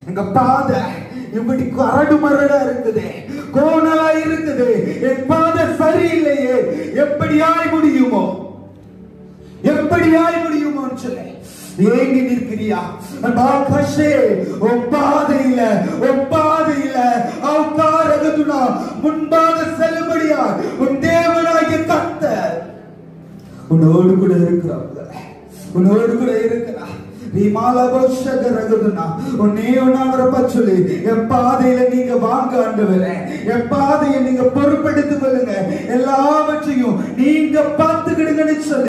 எங்க பாதை இப்படி கரடு மரடா இருக்குது கோணலா இருக்குது என் பாதை சரியில்லையே எப்படியாய் முடியுமோ எப்படியாய் முடியுமோன்னு சொல்லி ஏங்கி நிற்கிறியா பாகஷே உன் பாதையில உன் பாதையில அவுக்காரகதுனா முன்பாக செல்லுபடியா உன் தேவனாகிய கர்த்தர் உன்னோடு கூட இருக்கிறாங்க உன்னோடு கூட இருக்கிறா நீ மாலபோஷக ரகுதுனா உன்னே ஒன்னாவரப்ப சொல்லி என் பாதையில நீங்க வாங்க ஆண்டவரே என் பாதையை நீங்க பொறுப்பெடுத்துக் கொள்ளுங்க எல்லாவற்றையும் நீங்க பார்த்துக்கிடுங்கன்னு சொல்லி